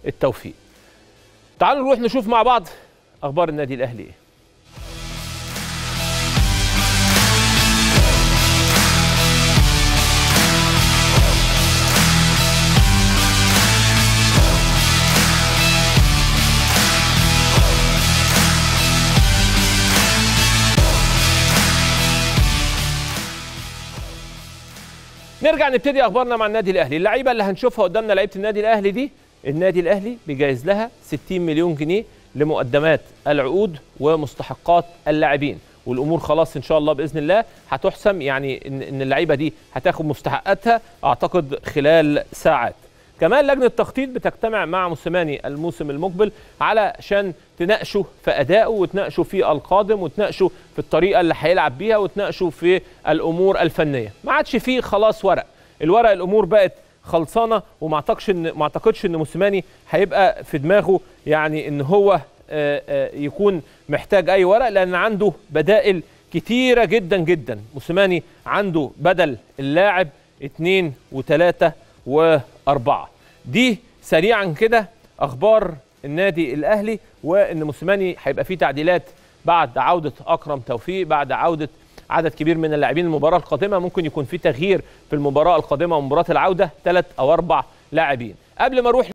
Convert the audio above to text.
التوفيق تعالوا نروح نشوف مع بعض اخبار النادي الاهلي ايه نرجع نبتدي اخبارنا مع النادي الاهلي اللعيبه اللي هنشوفها قدامنا لعيبه النادي الاهلي دي النادي الاهلي بيجهز لها 60 مليون جنيه لمقدمات العقود ومستحقات اللاعبين والامور خلاص ان شاء الله باذن الله هتحسم يعني ان ان اللعيبه دي هتاخد مستحقاتها اعتقد خلال ساعات كمان لجنه التخطيط بتجتمع مع موسيماني الموسم المقبل علشان تناقشوا في ادائه وتناقشوا في القادم وتناقشوا في الطريقه اللي هيلعب بيها وتناقشوا في الامور الفنيه ما عادش فيه خلاص ورق الورق الامور بقت خلصانه وما اعتقدش ان ما اعتقدش ان موسيماني هيبقى في دماغه يعني ان هو آه، آه، يكون محتاج اي ورق لان عنده بدائل كتيره جدا جدا موسيماني عنده بدل اللاعب اثنين وثلاثه واربعه دي سريعا كده اخبار النادي الاهلي وان موسيماني هيبقى فيه تعديلات بعد عوده اكرم توفيق بعد عوده عدد كبير من اللاعبين المباراه القادمه ممكن يكون في تغيير في المباراه القادمه ومباراه العوده ثلاث او اربع لاعبين قبل ما اروح